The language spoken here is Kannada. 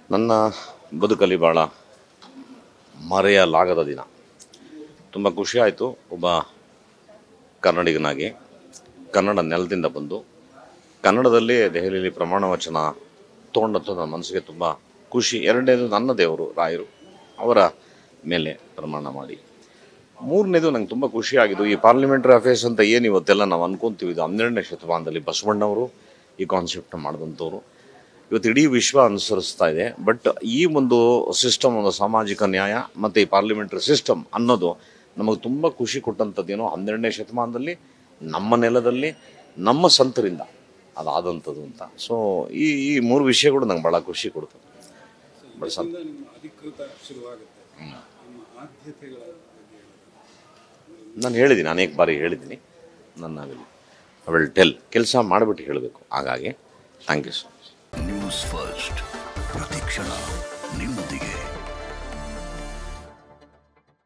ನನ್ನ ಬದುಕಲ್ಲಿ ಭಾಳ ಮರೆಯಲಾಗದ ದಿನ ತುಂಬ ಖುಷಿ ಆಯಿತು ಒಬ್ಬ ಕನ್ನಡಿಗನಾಗಿ ಕನ್ನಡ ನೆಲದಿಂದ ಬಂದು ಕನ್ನಡದಲ್ಲಿ ದೆಹಲಿಯಲ್ಲಿ ಪ್ರಮಾಣ ವಚನ ತೊಗೊಂಡಂಥ ನನ್ನ ಮನಸ್ಸಿಗೆ ತುಂಬ ಖುಷಿ ಎರಡನೇದು ನನ್ನ ದೇವರು ರಾಯರು ಅವರ ಮೇಲೆ ಪ್ರಮಾಣ ಮಾಡಿ ಮೂರನೇದು ನಂಗೆ ತುಂಬ ಖುಷಿ ಆಗಿದ್ದು ಈ ಪಾರ್ಲಿಮೆಂಟರಿ ಅಫೇರ್ಸ್ ಅಂತ ಏನು ಇವತ್ತೆಲ್ಲ ನಾವು ಅನ್ಕೊಂತೀವಿ ಇದು ಹನ್ನೆರಡನೇ ಶತಮಾನದಲ್ಲಿ ಬಸವಣ್ಣವರು ಈ ಕಾನ್ಸೆಪ್ಟ್ ಮಾಡಿದಂಥವ್ರು ಇವತ್ತು ಇಡೀ ವಿಶ್ವ ಅನುಸರಿಸ್ತಾ ಇದೆ ಬಟ್ ಈ ಒಂದು ಸಿಸ್ಟಮ್ ಒಂದು ಸಾಮಾಜಿಕ ನ್ಯಾಯ ಮತ್ತು ಈ ಪಾರ್ಲಿಮೆಂಟರಿ ಸಿಸ್ಟಮ್ ಅನ್ನೋದು ನಮಗೆ ತುಂಬ ಖುಷಿ ಕೊಟ್ಟಂಥದ್ದೇನೋ ಹನ್ನೆರಡನೇ ಶತಮಾನದಲ್ಲಿ ನಮ್ಮ ನೆಲದಲ್ಲಿ ನಮ್ಮ ಸಂತರಿಂದ ಅದಾದಂಥದ್ದು ಅಂತ ಸೊ ಈ ಈ ಮೂರು ವಿಷಯಗಳು ನಂಗೆ ಭಾಳ ಖುಷಿ ಕೊಡ್ತದೆ ಭಾಳ ಸಂತ ಇದರಿಂದ ನಿಮ್ಮ ಅಧಿಕೃತ ಶುರುವಾಗುತ್ತೆ ನಿಮ್ಮ ಆದ್ಯತೆಗಳ ಬಗ್ಗೆ ಹೇಳೋದು. ನಾನು ಹೇಳಿದ್ದೀನಿ ಅನೇಕ ಬಾರಿ ಹೇಳಿದ್ದೀನಿ ನನ್ನ ಐ ವಿಲ್ ಟೆಲ್ ಕೆಲಸ ಮಾಡಿಬಿಟ್ಟು ಹೇಳಬೇಕು ಹಾಗಾಗಿ thank you so much news first ಪ್ರತಿಕ್ಷಣ ನಿಮ್ಮೊಂದಿಗೆ